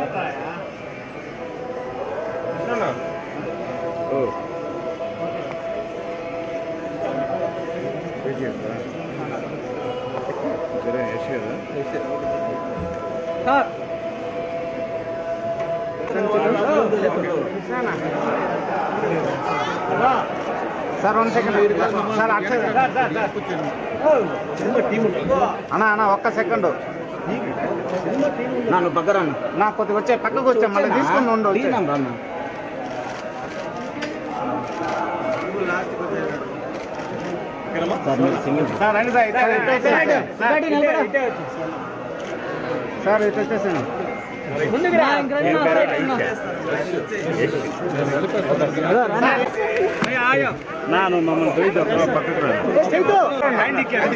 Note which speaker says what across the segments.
Speaker 1: Sir one second sir అటు side అన్నా అన్న ఒక్క సెకండ్
Speaker 2: నన్ను పక్కరాను
Speaker 1: నా కొద్దిగా వచ్చే పక్కకు వచ్చా మళ్ళీ తీసుకుని ఉండు వచ్చే. సార్ రండి సార్ ఇటు- ఇటు వచ్చేయండి. సార్, సార్ ఇటు వచ్చేసాను ನಾನು ಮಮ್ಮల్ని దొరికితే పక్కకు రండి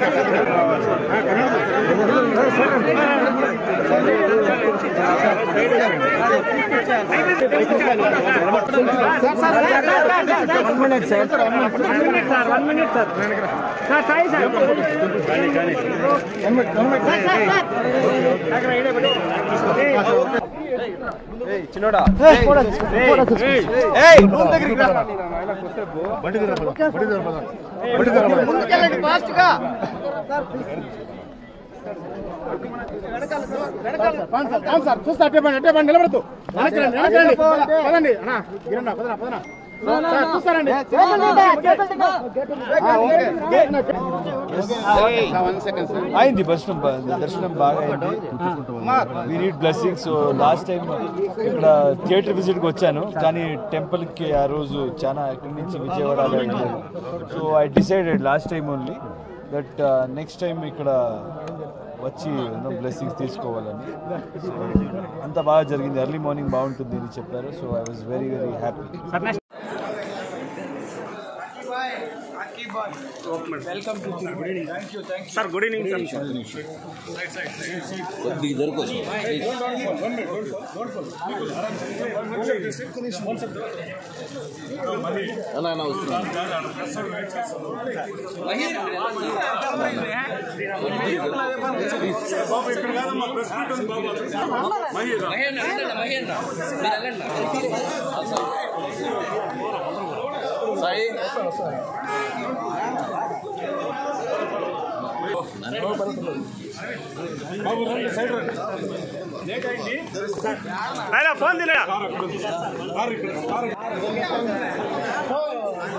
Speaker 1: సార్ చూస్తే అట్టే బండి అట్టే బండి నిలబడదు వెనక్కి రండి, వెనక్కి రండి. పదండి అన్నా గిరన్నా పదనా పదనా సార్ చూస్తారండి ఆ, ఓకే. వన్ సెకండ్ సార్
Speaker 3: అయింది దర్శనం బా- దర్శనం బాగా అయింది we need blessing so last time ఇక్కడ థియేటర్ విజిట్కి వచ్చాను కానీ టెంపుల్కి ఆ రోజు చాలా ఇక్కడి నుంచి విజయవాడలో వెళ్ళాను so I decided last time only that next time ఇక్కడ వచ్చి ఎన్నో బ్లెస్సింగ్స్ తీసుకోవాలని సో అంత బాగా జరిగింది ఎర్లీ మార్నింగ్ బాగుంటుంది అని చెప్పారు so I was very very happy
Speaker 1: sir good evening phone తిన